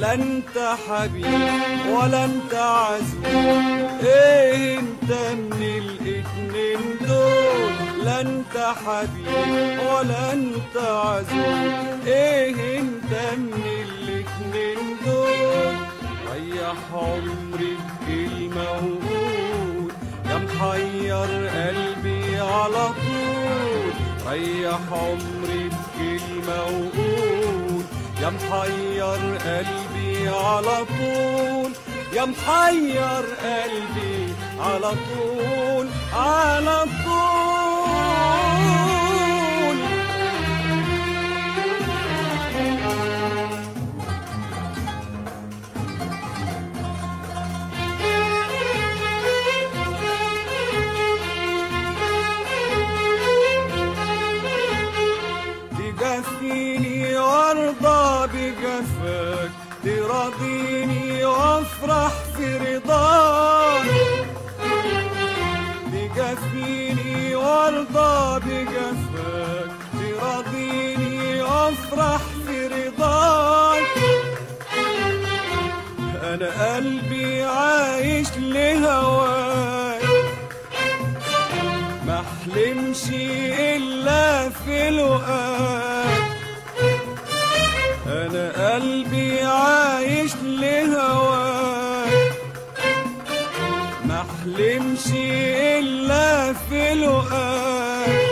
لا انت حبيب ولا انت عزوز ايه انت من الاتنين دول لا انت حبيب ولا انت عزوز ايه انت من الاتنين دول ريح عمري بكلمة وقول يا محير قلبي على طول ريح عمري بكلمة وقول يا محير قلبي على طول يا محير قلبي على طول على طول تجفيني وارضى بجفاك تراضيني وافرح في رضاك تجفيني وارضى بجفاك تراضيني وافرح في رضاك انا قلبي عايش لهواك ما احلمش الا في لقاك انا قلبي عايش لهواك ما احلمش الا في لقاك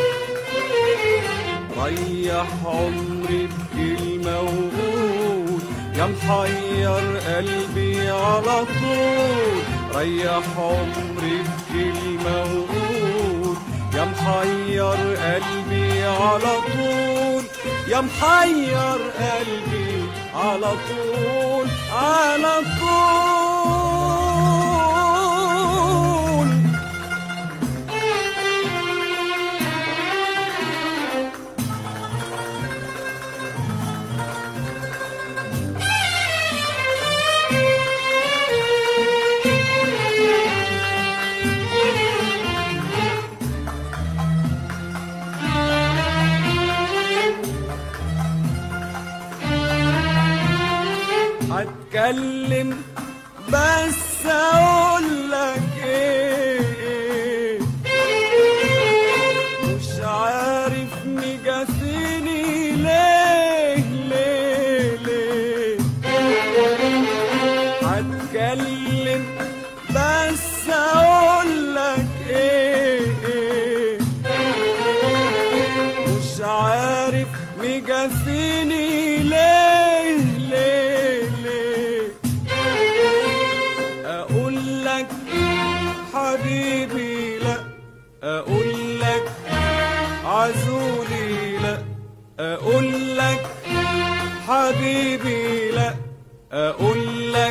ريح عمري بكلمة وقول يا محير قلبي على طول ريح عمري بكلمة وقول يا محير قلبي على طول يا محير قلبي على طول على طول هتكلم بس اقول لك ايه مش عارف مجاسيني ليه ليه ليه هتكلم بس اقول لك ايه مش عارف مجاسيني ليه ليه ليه اقول لك حبيبي لا اقول لك عزولي لا اقول لك حبيبي لا اقول لك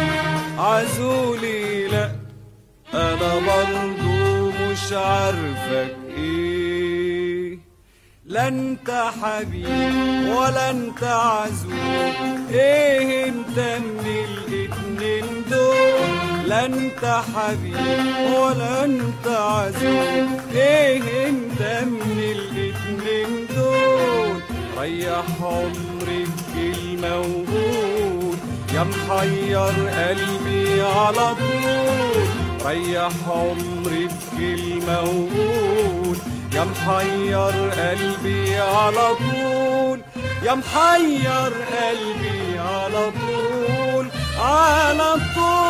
عزولي لا انا برضو مش عارفك ايه لا انت حبيب ولا انت عزوز ايه انت من الاتنين دول لا انت حبيب ولا انت عزوز ايه انت من الاتنين دول ريح عمري بكلمة وقول يا محير قلبي على طول ريح عمري بكلمة وقول يا محير قلبي على طول يا محير قلبي على طول على طول